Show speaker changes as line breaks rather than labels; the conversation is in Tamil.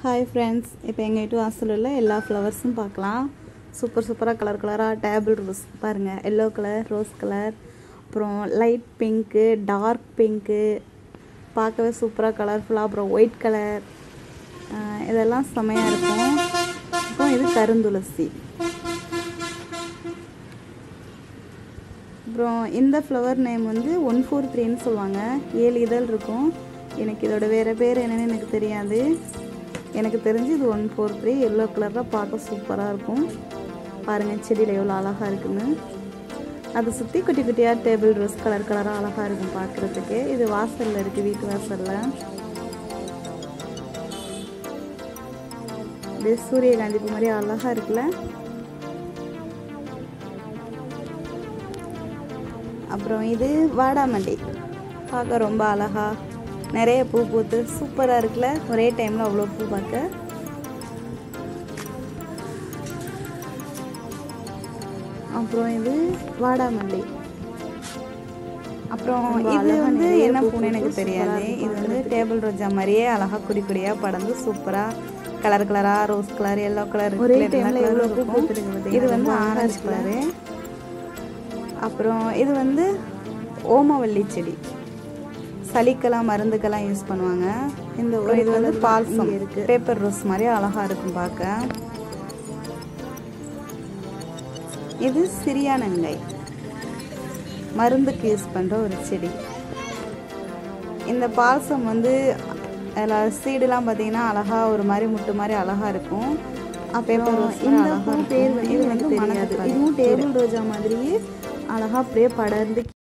ஹாய் ஃப்ரெண்ட்ஸ் இப்போ எங்கள் வீட்டு வாசலில் உள்ள எல்லா ஃப்ளவர்ஸும் பார்க்கலாம் சூப்பர் சூப்பராக கலர் கலராக டேபிள் ரோஸ் பாருங்கள் எல்லோ கலர் ரோஸ் கலர் அப்புறம் லைட் பிங்க்கு டார்க் பிங்க்கு பார்க்கவே சூப்பராக கலர்ஃபுல்லாக அப்புறம் ஒயிட் கலர் இதெல்லாம் செமையாக இருக்கும் அப்புறம் இது கருந்துளசி அப்புறம் இந்த ஃப்ளவர் நேம் வந்து ஒன் ஃபோர் த்ரீன்னு சொல்லுவாங்க ஏழு இதழ் இருக்கும் எனக்கு இதோட வேறு பேர் என்னன்னு எனக்கு தெரியாது எனக்கு தெரிஞ்சு இது ஒன் ஃபோர் த்ரீ எல்லோ கலரில் பார்க்க சூப்பராக இருக்கும் பாருங்கள் செடியில் எவ்வளோ அழகாக இருக்குன்னு அதை சுற்றி குட்டி குட்டியாக டேபிள் ரோஸ் கலர் கலராக அழகாக இருக்கும் பார்க்குறதுக்கு இது வாசலில் இருக்குது வீட்டு வாசலில் அப்படியே சூரியகாந்தி பூ மாதிரி அழகாக இருக்குல்ல அப்புறம் இது வாடாமல்லி பார்க்க ரொம்ப அழகா நிறைய பூ பூத்து சூப்பராக இருக்குல்ல ஒரே டைமில் அவ்வளோ பூ பார்க்க அப்புறம் இது வாடாமல்லி அப்புறம் இது வந்து என்ன பூன்னு எனக்கு தெரியாது இது வந்து டேபிள் ரோஜா மாதிரியே அழகா குடி குடியாக படர்ந்து சூப்பராக கலர் கலராக ரோஸ் கலர் எல்லோ கலர் ஒரே டைமில் எவ்வளோ பூ பூத்துருக்கு இது வந்து ஆரஞ்சு கலரு அப்புறம் இது வந்து ஓமவல்லி செடி சளிக்கெல்லாம் மருந்துக்கெல்லாம் யூஸ் பண்ணுவாங்க இந்த ஒரு இது வந்து பால்சம் பேப்பர் ரோஸ் மாதிரி அழகாக இருக்கும் பார்க்க இது சிறியானங்கை மருந்துக்கு யூஸ் பண்ணுற ஒரு செடி இந்த பால்சம் வந்து அதில் சீடுலாம் பார்த்தீங்கன்னா அழகாக ஒரு மாதிரி முட்டு மாதிரி அழகாக இருக்கும் பேப்பர் ரோஸ் இந்த பூ பேர் வந்து இது வந்து தெரியாது இதுவும் டேபிள் ரோஜா மாதிரியே அழகாக அப்படியே படர்ந்து